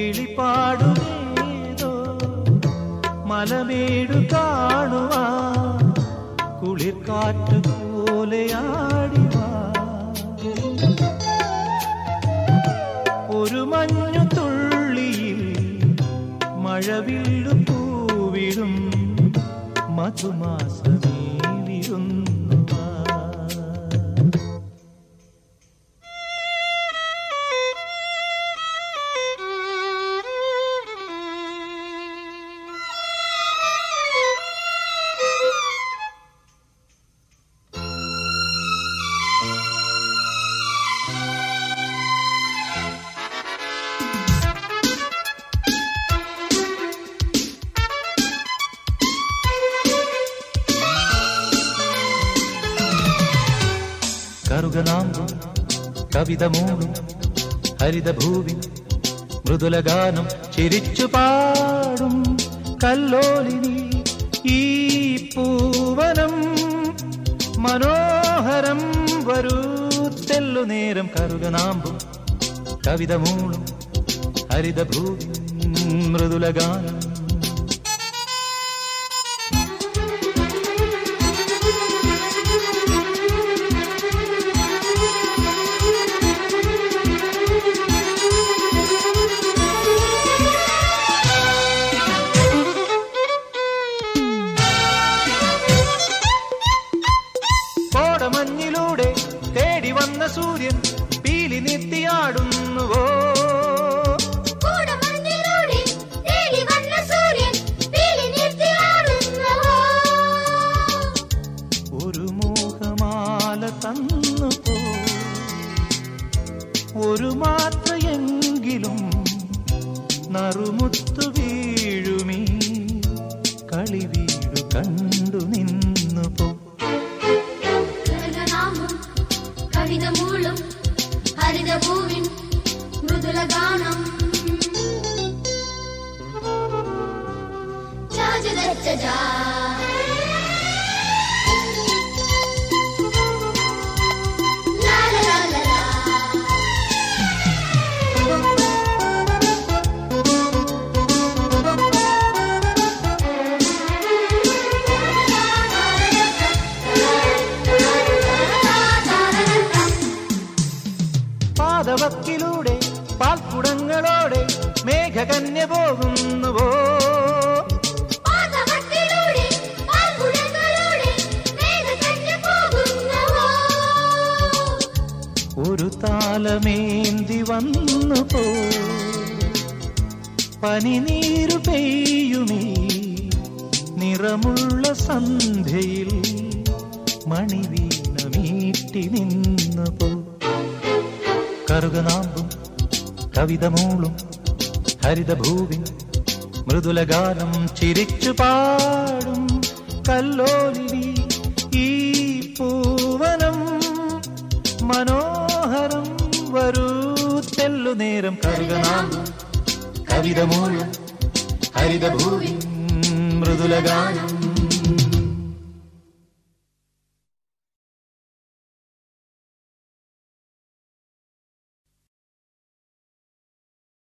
കിളിപ്പാടുമേതോ മലമേടു കാണുവാ കുളിർക്കാറ്റ് പോലെയാടിവാ ഒരു മഞ്ഞു തുള്ളിയിൽ മഴവില്ലു പൂവിടും മധുമാസമേ വിരുന്നു വാ. കറുകനാമ്പും കവിത മൂടും ഹരിതഭൂവി മൃദുലഗാനം ചിരിച്ചു പാടും കല്ലോലിനി ഈ പൂവനം മനോഹരം വരൂ തെല്ലു നേരം കറുകനാമ്പും കവിത മൂടും ഹരിതഭൂവി മൃദുലഗാനം കോടമഞ്ഞിലൂടെ തേടി വന്ന സൂര്യൻ പീലി നിർത്തിയാടുന്നുവോ കൂടമഞ്ഞിലൂടെ തേടി വന്ന സൂര്യൻ പീലി നിർത്തിയാടുന്നുവോ. ഒരു മോഹമാല തന്നു പോ ഒരു മാത്രയെങ്കിലും നറുമുത്തു വീഴുമീ കളി വീടു കണ്ടു നിന്നു പോ ഗഗനാമം കവിത മൂളും ഹരിതഭൂവിൻ മൃദുലഗാനം ചാചുദച്ചജാ. ലാ ലാ ലാ ലാ ലാ. പാദവക്കിലൂടെ പാൽക്കുടങ്ങളോടെ മേഘകന്യ പോകുന്നുവോ പാദവക്കിലൂടെ പാൽക്കുടങ്ങളോടെ മേഘകന്യ പോകുന്നുവോ. ഒരു താലമേന്തി വന്നു പോ പനിനീരു പെയ്യുമീ നിറമുള്ള സന്ധ്യയിൽ മണിവീണ മീട്ടി നിന്നു പോ കറുകനാമ്പും കവിത മൂളും ഹരിതഭൂവി മൃദുലഗാനം ചിരിച്ചു പാടും കല്ലോലിനി ഈ പൂവനം മനോഹരം വരൂ തെല്ലു നേരം കറുകനാമ്പും കവിത മൂളും ഹരിതഭൂവി മൃദുലഗാനം